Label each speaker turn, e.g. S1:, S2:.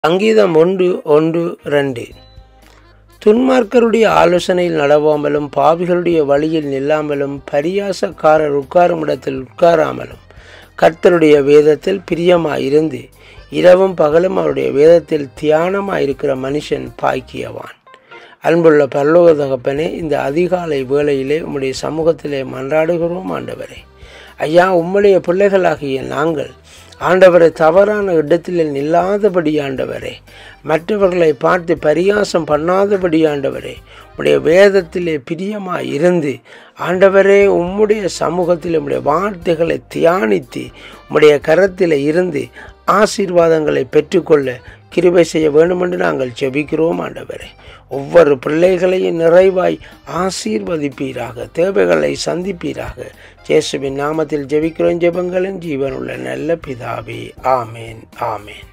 S1: சங்கீதம் ஒன்று ஒன்று ரெண்டு துன்மார்க்கருடைய ஆலோசனையில் நடவாமலும் பாவிகளுடைய வழியில் நில்லாமலும் பரியாசக்காரர் உட்காரும் இடத்தில் உட்காராமலும் கர்த்தருடைய வேதத்தில் பிரியமாயிருந்து இரவும் பகலும் அவருடைய வேதத்தில் தியானமாயிருக்கிற மனுஷன் பாய்க்கியவான் அன்புள்ள பரலோக தகப்பனே இந்த அதிகாலை வேளையிலே உம்முடைய சமூகத்திலே மன்றாடுகிறோம் ஆண்டவரே ஐயா உம்முடைய பிள்ளைகளாகிய நாங்கள் ஆண்டவரை தவறான இடத்தில் நில்லாதபடி ஆண்டவரே மற்றவர்களை பார்த்து பரியாசம் பண்ணாதபடி ஆண்டவரே உம்முடைய வேதத்திலே பிரியமாய் இருந்து ஆண்டவரே உம்முடைய சமூகத்தில் உம்முடைய வார்த்தைகளை தியானித்து உம்முடைய கரத்தில் இருந்து ஆசீர்வாதங்களை பெற்றுக்கொள்ள கிருபை செய்ய வேண்டுமென்று நாங்கள் ஜெபிக்கிறோம் ஆண்டவரே ஒவ்வொரு பிள்ளைகளையும் நிறைவாய் ஆசீர்வதிப்பீராக தேவைகளை சந்திப்பீராக ஜேசுவின் நாமத்தில் ஜெபிக்கிறோம் ஜெபங்களின் ஜீவனுள்ள நல்ல பிதாவே ஆமேன் ஆமேன்